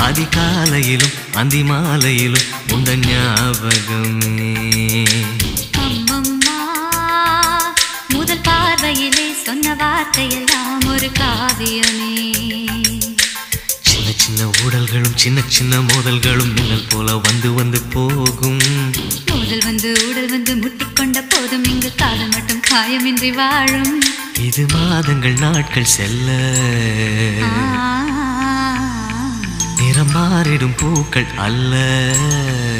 அதிகாலையிலும் அந்தி மாலையிலும் உண்ட ஞாபகமே அம்மம்மா முதல் பார்வையிலே சொன்ன வார்த்தையெல்லாம் ஒரு காவியமே சின்ன சின்ன ஊடல்களும் சின்ன சின்ன மோதல்களும் மின்னல் போல வந்து வந்து போகும் முதல் வந்து உடல் வந்து முட்டிக்கொண்ட போதும் இங்கு காதல் மட்டும் காயமின்றி வாழும் இது மாதங்கள் நாட்கள் செல்ல ஆ நிறம் மாறிடும் பூக்கள் அல்ல